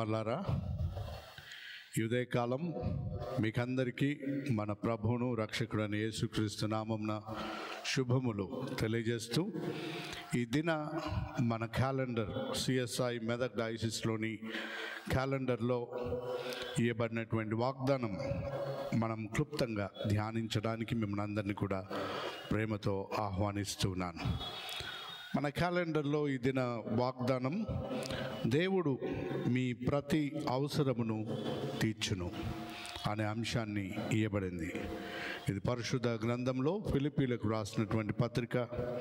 వాళ్ళారా ఈ ఉదయకాలం మీకందరికీ మన ప్రభువును రక్షకుడైన యేసుక్రీస్తు నామంన శుభములు తెలియజేస్తూ ఈ దిన మన క్యాలెండర్ సిఎస్ఐ మెదక్ డయాసిస్లోని క్యాలెండర్లో ఇవ్వబడినటువంటి వాగ్దానం మనం క్లుప్తంగా ధ్యానించడానికి మిమ్మల్ని అందరినీ కూడా ప్రేమతో ఆహ్వానిస్తున్నాను మన క్యాలెండర్లో ఈ దిన వాగ్దానం దేవుడు మీ ప్రతి అవసరమును తీర్చును అనే అంశాన్ని ఇవ్వబడింది ఇది పరిశుద్ధ గ్రంథంలో ఫిలిపీలకు రాసినటువంటి పత్రిక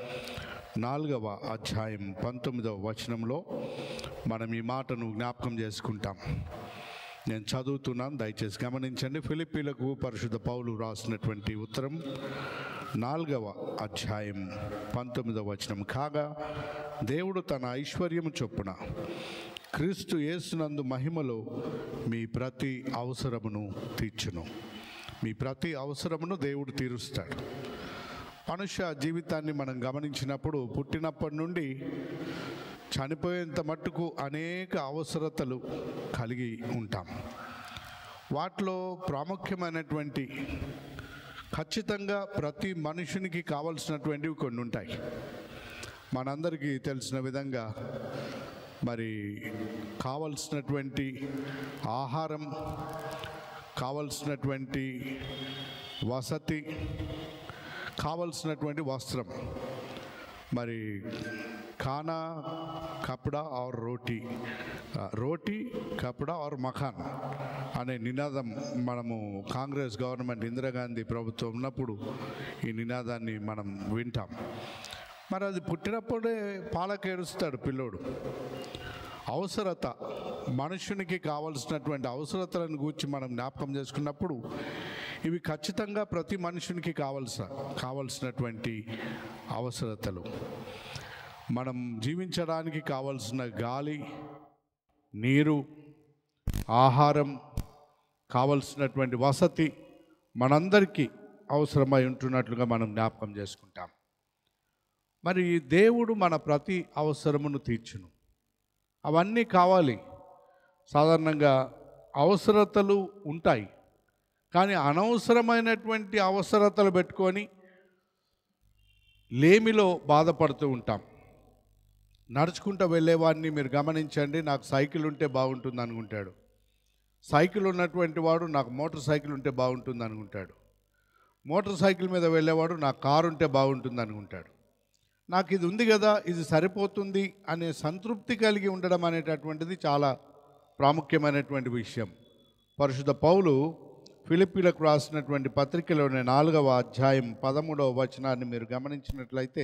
నాలుగవ అధ్యాయం పంతొమ్మిదవ వచనంలో మనం ఈ మాటను జ్ఞాపకం చేసుకుంటాం నేను చదువుతున్నాను దయచేసి గమనించండి ఫిలిప్పీలకు పరిశుద్ధ పౌలు రాసినటువంటి ఉత్తరం నాలుగవ అధ్యాయం పంతొమ్మిదవ వచనం కాగా దేవుడు తన ఐశ్వర్యము చొప్పున క్రీస్తు యేసునందు మహిమలో మీ ప్రతి అవసరమును తీర్చును మీ ప్రతి అవసరమును దేవుడు తీరుస్తాడు మనుష్య జీవితాన్ని మనం గమనించినప్పుడు పుట్టినప్పటి నుండి చనిపోయేంత మట్టుకు అనేక అవసరతలు కలిగి ఉంటాం వాటిలో ప్రాముఖ్యమైనటువంటి ఖచ్చితంగా ప్రతి మనుషునికి కావలసినటువంటివి కొన్ని ఉంటాయి మనందరికీ తెలిసిన విధంగా మరి కావలసినటువంటి ఆహారం కావలసినటువంటి వసతి కావలసినటువంటి వస్త్రం మరి ఖానా కపడా ఆర్ రోటీ ఆ, రోటీ కపడా ఆర్ మఖాన్ అనే నినాదం మనము కాంగ్రెస్ గవర్నమెంట్ ఇందిరాగాంధీ ప్రభుత్వం ఉన్నప్పుడు ఈ నినాదాన్ని మనం వింటాం మరి అది పుట్టినప్పుడే పాలకేరుస్తాడు పిల్లోడు అవసరత మనుషునికి కావలసినటువంటి అవసరతలను గూర్చి మనం జ్ఞాపకం చేసుకున్నప్పుడు ఇవి ఖచ్చితంగా ప్రతి మనుషునికి కావలసిన కావలసినటువంటి అవసరతలు మనం జీవించడానికి కావలసిన గాలి నీరు ఆహారం కావలసినటువంటి వసతి మనందరికీ అవసరమై ఉంటున్నట్లుగా మనం జ్ఞాపకం చేసుకుంటాం మరి దేవుడు మన ప్రతి అవసరమును తీర్చును అవన్నీ కావాలి సాధారణంగా అవసరతలు ఉంటాయి కానీ అనవసరమైనటువంటి అవసరతలు పెట్టుకొని లేమిలో బాధపడుతూ ఉంటాం నడుచుకుంటూ వెళ్ళేవాడిని మీరు గమనించండి నాకు సైకిల్ ఉంటే బాగుంటుంది అనుకుంటాడు సైకిల్ ఉన్నటువంటి వాడు నాకు మోటార్ సైకిల్ ఉంటే బాగుంటుంది అనుకుంటాడు మోటార్ సైకిల్ మీద వెళ్ళేవాడు నాకు కారు ఉంటే బాగుంటుంది అనుకుంటాడు నాకు ఇది ఉంది కదా ఇది సరిపోతుంది అనే సంతృప్తి కలిగి ఉండడం అనేటటువంటిది చాలా ప్రాముఖ్యమైనటువంటి విషయం పరిశుద్ధ పౌలు ఫిలిప్పీలకు రాసినటువంటి పత్రికలోని నాలుగవ అధ్యాయం పదమూడవ వచనాన్ని మీరు గమనించినట్లయితే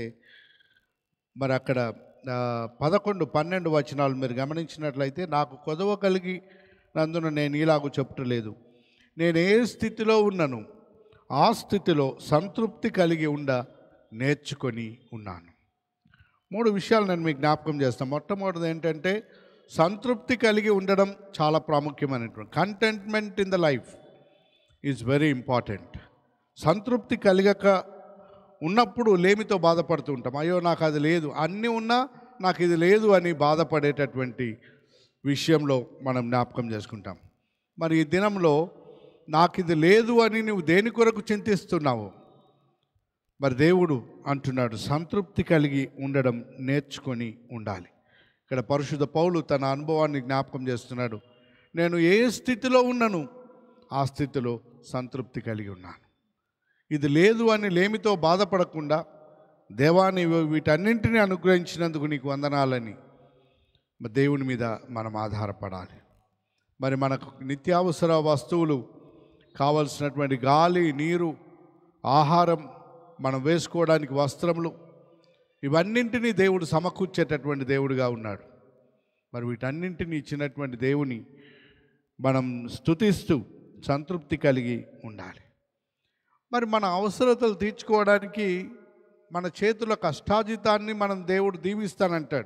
మరి అక్కడ ఆ, పదకొండు పన్నెండు వచనాలు మీరు గమనించినట్లయితే నాకు కొదవ కలిగి నందున నేను ఇలాగూ చెప్పటలేదు నేను ఏ స్థితిలో ఉన్నను ఆ స్థితిలో సంతృప్తి కలిగి ఉండ నేర్చుకొని ఉన్నాను మూడు విషయాలు నేను మీకు జ్ఞాపకం చేస్తాను మొట్టమొదటిది ఏంటంటే సంతృప్తి కలిగి ఉండడం చాలా ప్రాముఖ్యమైనటువంటి contentment in the life is very important సంతృప్తి కలిగక ఉన్నప్పుడు లేమితో బాధపడుతూ ఉంటాం అయ్యో నాకు అది లేదు అన్నీ ఉన్నా నాకు ఇది లేదు అని బాధపడేటటువంటి విషయంలో మనం జ్ఞాపకం చేసుకుంటాం మరి ఈ దినంలో నాకు ఇది లేదు అని నువ్వు దేని కొరకు చింతిస్తున్నావు మరి దేవుడు అంటున్నాడు సంతృప్తి కలిగి ఉండడం నేర్చుకొని ఉండాలి ఇక్కడ పరిశుద్ధ పౌలు తన అనుభవాన్ని జ్ఞాపకం చేస్తున్నాడు నేను ఏ స్థితిలో ఉన్నను ఆ స్థితిలో సంతృప్తి కలిగి ఉన్నాను ఇది లేదు అని లేమితో బాధపడకుండా దేవాన్ని వీటన్నింటినీ అనుగ్రహించినందుకు నీకు వందనాలని మరి దేవుని మీద మనం ఆధారపడాలి మరి మనకు నిత్యావసర వస్తువులు కావలసినటువంటి గాలి నీరు ఆహారం మనం వేసుకోవడానికి వస్త్రములు ఇవన్నింటినీ దేవుడు సమకూర్చేటటువంటి దేవుడిగా ఉన్నాడు మరి వీటన్నింటినీ ఇచ్చినటువంటి దేవుని మనం స్తుతిస్తూ సంతృప్తి కలిగి ఉండాలి మరి మన అవసరతలు తీర్చుకోవడానికి మన చేతుల కష్టాజితాన్ని మనం దేవుడు దీవిస్తానంటాడు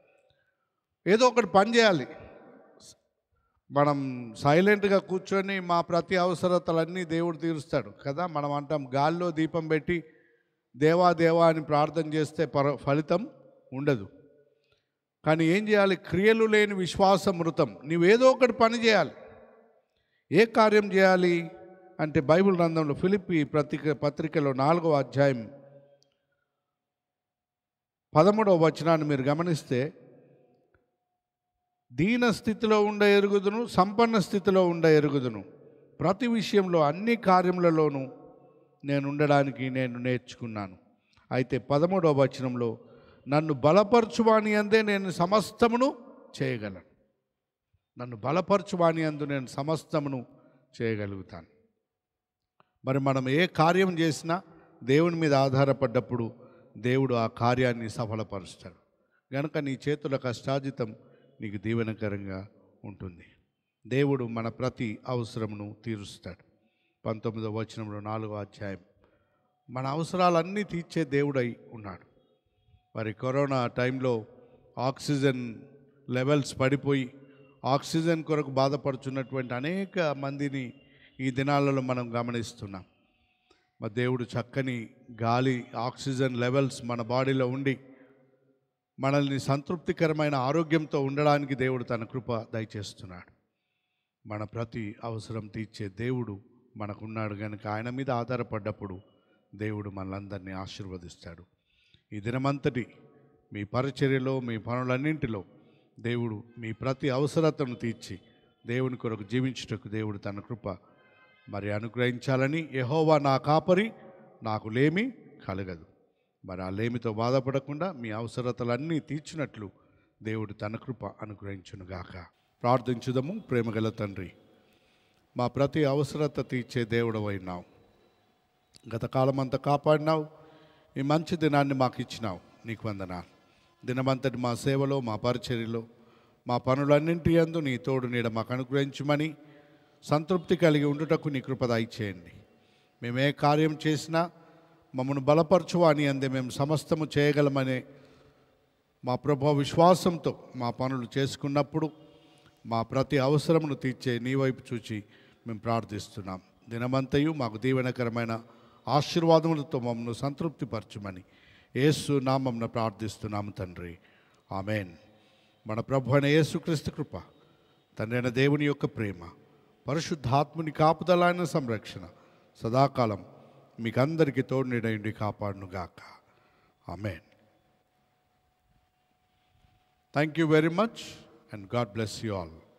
ఏదో ఒకటి పని చేయాలి మనం సైలెంట్గా కూర్చొని మా ప్రతి అవసరతలన్నీ దేవుడు తీరుస్తాడు కదా మనం అంటాం గాల్లో దీపం పెట్టి దేవా దేవా అని ప్రార్థన చేస్తే పర ఫలితం ఉండదు కానీ ఏం చేయాలి క్రియలు లేని విశ్వాస మృతం నీవేదో ఒకటి పని చేయాలి ఏ కార్యం చేయాలి అంటే బైబిల్ గ్రంథంలో ఫిలిప్పి పత్రిక పత్రికలో నాలుగవ అధ్యాయం పదమూడవ వచనాన్ని మీరు గమనిస్తే దీన స్థితిలో ఉండ ఎరుగుదును సంపన్న స్థితిలో ఉండ ఎరుగుదును ప్రతి విషయంలో అన్ని కార్యములలోనూ నేను ఉండడానికి నేను నేర్చుకున్నాను అయితే పదమూడవ వచనంలో నన్ను బలపరచువాని అందే నేను సమస్తమును చేయగలను నన్ను బలపరచువాని అందు నేను సమస్తమును చేయగలుగుతాను మరి మనం ఏ కార్యం చేసినా దేవుని మీద ఆధారపడ్డప్పుడు దేవుడు ఆ కార్యాన్ని సఫలపరుస్తాడు గనుక నీ చేతుల కష్టాజితం నీకు దీవెనకరంగా ఉంటుంది దేవుడు మన ప్రతి అవసరమును తీరుస్తాడు పంతొమ్మిదవ వచనంలో నాలుగో అధ్యాయం మన అవసరాలన్నీ తీర్చే దేవుడై ఉన్నాడు మరి కరోనా టైంలో ఆక్సిజన్ లెవెల్స్ పడిపోయి ఆక్సిజన్ కొరకు బాధపడుచున్నటువంటి అనేక మందిని ఈ దినాలలో మనం గమనిస్తున్నాం మరి దేవుడు చక్కని గాలి ఆక్సిజన్ లెవెల్స్ మన బాడీలో ఉండి మనల్ని సంతృప్తికరమైన ఆరోగ్యంతో ఉండడానికి దేవుడు తన కృప దయచేస్తున్నాడు మన ప్రతి అవసరం తీర్చే దేవుడు మనకున్నాడు కనుక ఆయన మీద ఆధారపడ్డప్పుడు దేవుడు మనలందరినీ ఆశీర్వదిస్తాడు ఈ దినమంతటి మీ పరిచర్యలో మీ పనులన్నింటిలో దేవుడు మీ ప్రతి అవసరతను తీర్చి దేవుని కొరకు జీవించుటకు దేవుడు తన కృప మరి అనుగ్రహించాలని యెహోవా నా కాపరి నాకు లేమి కలగదు మరి ఆ లేమితో బాధపడకుండా మీ అవసరతలన్నీ తీర్చినట్లు దేవుడు తన కృప అనుగ్రహించునుగాక ప్రార్థించుదము ప్రేమగల తండ్రి మా ప్రతి అవసరత తీర్చే దేవుడు అయినావు గత కాలం అంతా కాపాడినావు ఈ మంచి దినాన్ని మాకు ఇచ్చినావు నీకు వందనాలు దినమంతటి మా సేవలో మా పరిచర్యలో మా పనులన్నింటి యందు నీ తోడు నీడ మాకు అనుగ్రహించమని సంతృప్తి కలిగి ఉండుటకు నీ కృప దయచేయండి మేము ఏ కార్యం చేసినా మమ్మను బలపరచువా అని అందే మేము సమస్తము చేయగలమనే మా ప్రభు విశ్వాసంతో మా పనులు చేసుకున్నప్పుడు మా ప్రతి అవసరమును తీర్చే నీ వైపు చూచి మేము ప్రార్థిస్తున్నాం దినమంతయు మాకు దీవెనకరమైన ఆశీర్వాదములతో మమ్మల్ని సంతృప్తిపరచుమని యేసు నామంన ప్రార్థిస్తున్నాము తండ్రి ఆమెన్ మన ప్రభు అయిన యేసుక్రీస్తు కృప తండ్రి అయిన దేవుని యొక్క ప్రేమ పరిశుద్ధాత్ముని కాపుదలైన సంరక్షణ సదాకాలం మీకందరికీ తోడునిడండి కాపాడునుగాక amen thank you very much and God bless you all